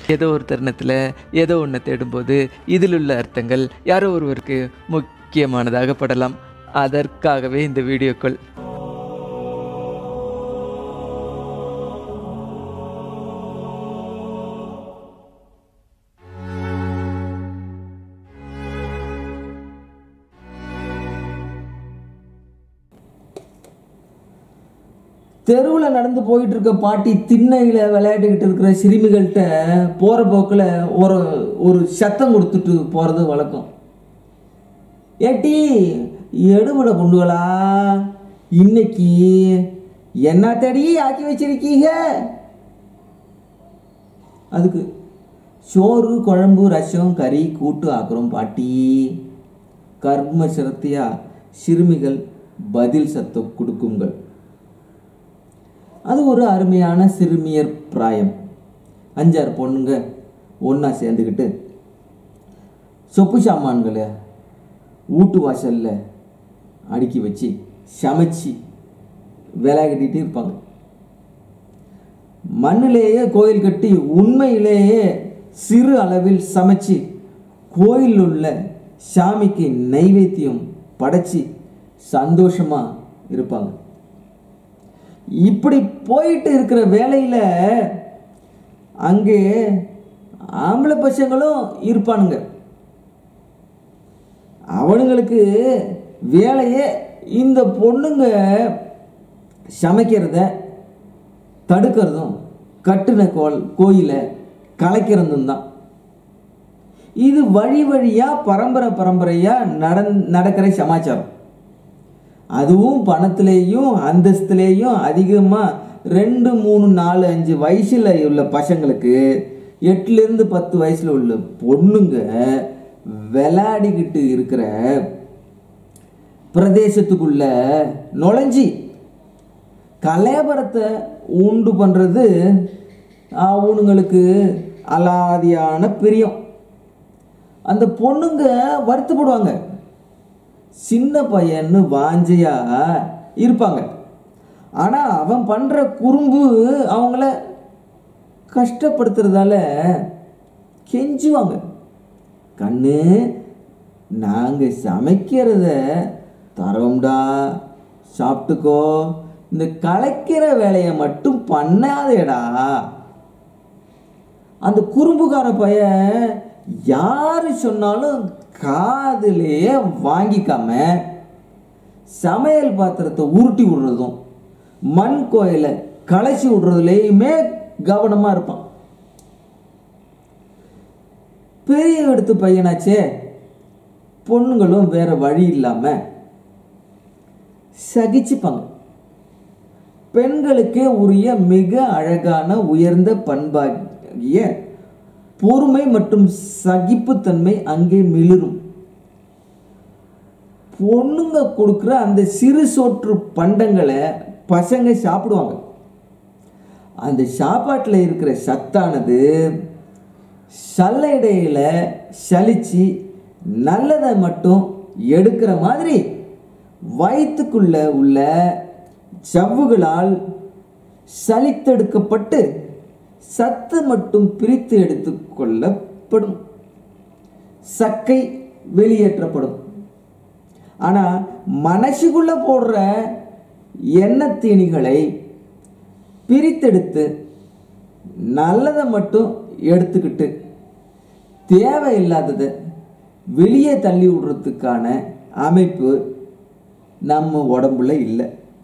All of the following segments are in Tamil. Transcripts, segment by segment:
ஏதோ ஒரு தருணத்தில் ஏதோ ஒன்று தேடும்போது இதில் உள்ள அர்த்தங்கள் யாரோ ஒருவருக்கு முக்கியமானதாக படலாம் அதற்காகவே இந்த வீடியோக்கள் தெருவில் நடந்து போயிட்டு இருக்க பாட்டி திண்ணையில் விளையாடிக்கிட்டு இருக்கிற சிறுமிகள்கிட்ட போகிற போக்கில் ஒரு ஒரு சத்தம் கொடுத்துட்டு போகிறது வழக்கம் ஏட்டி எடுபட பொண்ணுகளா இன்னைக்கு என்ன தடி ஆக்கி வச்சிருக்கீங்க அதுக்கு சோறு குழம்பு ரசம் கறி கூட்டு ஆக்குறோம் பாட்டி கர்ம சிரத்தையா சிறுமிகள் பதில் சத்தம் கொடுக்குங்கள் அது ஒரு அருமையான சிறுமியர் பிராயம் அஞ்சாறு பொண்ணுங்க ஒன்றா சேர்ந்துக்கிட்டு சொப்பு சாமான்களை வீட்டு வாசலில் அடுக்கி வச்சு சமைச்சு விளையாடிட்டு இருப்பாங்க மண்ணிலேயே கோயில் கட்டி உண்மையிலேயே சிறு அளவில் சமைச்சு கோயிலில் உள்ள சாமிக்கு நைவேத்தியம் படைச்சி சந்தோஷமா இருப்பாங்க இப்படி போயிட்டு இருக்கிற வேலையில் அங்கே ஆம்பளை பசங்களும் இருப்பானுங்க அவனுங்களுக்கு வேலையே இந்த பொண்ணுங்க சமைக்கிறத தடுக்கிறதும் கட்டுன கோல் கோயிலை கலைக்கிறதும் தான் இது வழி வழியாக பரம்பரை பரம்பரையாக நடன் நடக்கிற சமாச்சாரம் அதுவும் பணத்திலேயும் அந்தஸ்துலேயும் அதிகமாக ரெண்டு மூணு நாலு அஞ்சு வயசில் உள்ள பசங்களுக்கு எட்டுலேருந்து பத்து வயசில் உள்ள பொண்ணுங்க விளையாடிக்கிட்டு இருக்கிற பிரதேசத்துக்குள்ள நுழைஞ்சி கலேபரத்தை உண்டு பண்ணுறது அவனுங்களுக்கு அலாதியான பிரியம் அந்த பொண்ணுங்க வருத்தப்படுவாங்க சின்ன பையன்னு வாஞ்சையா இருப்பாங்க ஆனால் அவன் பண்ணுற குறும்பு அவங்கள கஷ்டப்படுத்துறதால கெஞ்சுவாங்க கண்ணு நாங்கள் சமைக்கிறத தரோம்டா சாப்பிட்டுக்கோ இந்த கலைக்கிற வேலையை மட்டும் பண்ணாதேடா அந்த குறும்புக்கார பையன் யாரு சொன்னாலும் காதுலேயே வாங்கிக்காம சமையல் பாத்திரத்தை உருட்டி விடுறதும் மண் கோயிலை களைச்சி விடுறதுலேயுமே கவனமாக இருப்பான் பெரிய எடுத்து பையனாச்சே பொண்ணுங்களும் வேற வழி இல்லாமல் சகிச்சுப்பாங்க பெண்களுக்கே உரிய மிக அழகான உயர்ந்த பண்பாகிய பொறுமை மற்றும் சகிப்புத்தன்மை அங்கே மிளிரும் பொண்ணுங்க கொடுக்குற அந்த சிறு சோற்று பண்டங்களை பசங்க சாப்பிடுவாங்க அந்த சாப்பாட்டில் இருக்கிற சத்தானது சல்லைடையில் சலிச்சு நல்லதை மட்டும் எடுக்கிற மாதிரி வயிற்றுக்குள்ள உள்ள சவ்வுகளால் சலித்தெடுக்கப்பட்டு சத்து மட்டும் பிரித்து எடுத்து கொள்ளப்படும் சக்கை வெளியேற்றப்படும் ஆனால் மனசுக்குள்ள போடுற எண்ணெய் தீனிகளை பிரித்தெடுத்து நல்லதை மட்டும் எடுத்துக்கிட்டு தேவையில்லாததை வெளியே தள்ளி விடுறதுக்கான அமைப்பு நம்ம உடம்புல இல்லை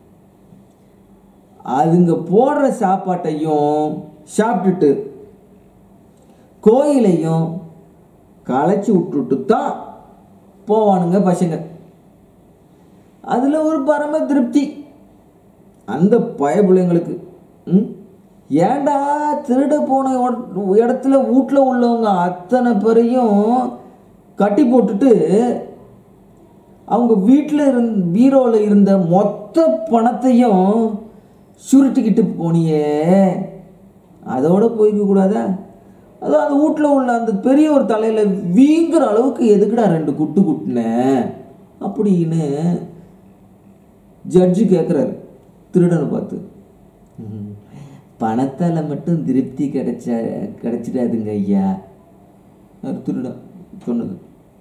அதுங்க போடுற சாப்பாட்டையும் சாப்பிட்டுட்டு கோயிலையும் களைச்சி விட்டுட்டு தான் போவானுங்க பசங்க அதில் ஒரு பரம திருப்தி அந்த பயபுள்ளைங்களுக்கு ம் ஏன்டா திருட போன இட- இடத்துல வீட்டில் உள்ளவங்க அத்தனை பேரையும் கட்டி போட்டுட்டு அவங்க வீட்டில் இருந் பீரோவில் இருந்த மொத்த பணத்தையும் சுருட்டிக்கிட்டு போனியே அதோட போயிருக்க கூடாதா அதான் அந்த வீட்டில் உள்ள அந்த பெரிய ஒரு தலையில் வீங்குற அளவுக்கு எதுக்குடா ரெண்டு குட்டு குட்டுன அப்படின்னு ஜட்ஜு கேட்குறாரு திருடனை பார்த்து "ம், பணத்தால் மட்டும் திருப்தி கிடைச்ச கிடைச்சிடாதுங்க ஐயா அவர் திருடன் சொன்னது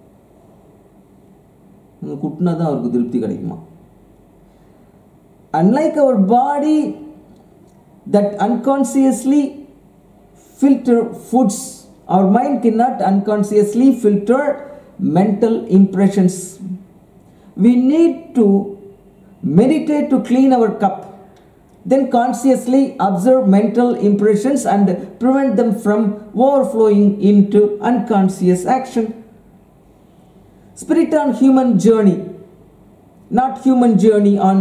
குட்டினா தான் அவருக்கு திருப்தி கிடைக்குமா unlike our body that unconsciously filter foods our mind cannot unconsciously filter mental impressions we need to meditate to clean our cup then consciously observe mental impressions and prevent them from overflowing into unconscious action spirit on human journey not human journey on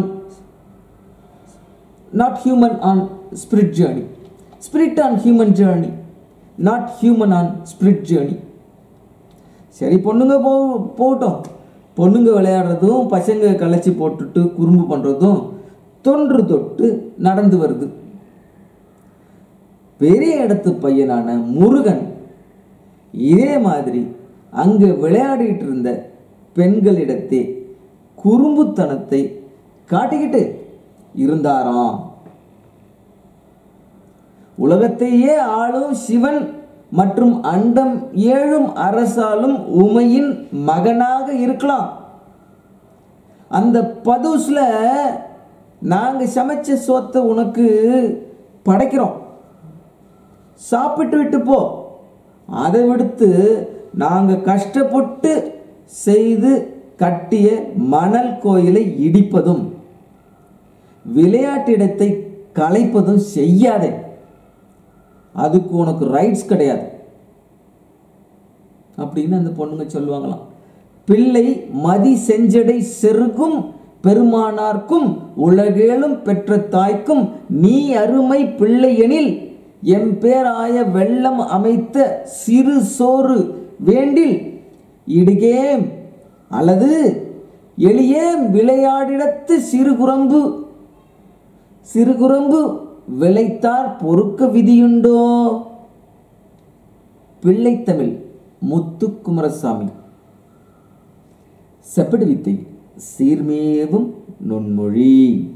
not human on spirit journey spirit on human journey not human on spirit journey சரி பொண்ணுங்க போ போகட்டும் பொண்ணுங்க விளையாடுறதும் பசங்க கலைச்சி போட்டுட்டு குறும்பு பண்ணுறதும் தொன்று தொட்டு நடந்து வருது பெரிய இடத்து பையனான முருகன் இதே மாதிரி அங்கே விளையாடிட்டு இருந்த பெண்களிடத்தே குறும்புத்தனத்தை காட்டிக்கிட்டு இருந்தாராம் உலகத்தையே ஆளும் சிவன் மற்றும் அண்டம் ஏழும் அரசாலும் உமையின் மகனாக இருக்கலாம் அந்த பதுஸ்ல நாங்க சமைச்ச சோத்தை உனக்கு படைக்கிறோம் சாப்பிட்டு விட்டு போ அதை விடுத்து நாங்க கஷ்டப்பட்டு செய்து கட்டிய மணல் கோயிலை இடிப்பதும் விளையாட்டிடத்தை கலைப்பதும் செய்யாதே அதுக்கு உனக்கு ரைட்ஸ் கிடையாது அப்படின்னு அந்த பொண்ணுங்க சொல்லுவாங்களாம் பிள்ளை மதி செஞ்சடை செருகும் பெருமானார்க்கும் உலகேளும் பெற்ற தாய்க்கும் நீ அருமை பிள்ளையெனில் எம் பேராய வெள்ளம் அமைத்த சிறு சோறு வேண்டில் இடுகேம் அல்லது எளியேம் விளையாடிடத்து சிறுகுரம்பு சிறுகுரம்பு விளைத்தார் பொறுக்க விதியுண்டோ பிள்ளைத்தமிழ் முத்துக்குமரசாமி செப்படி வித்தை சீர்மேவும் நுண்மொழி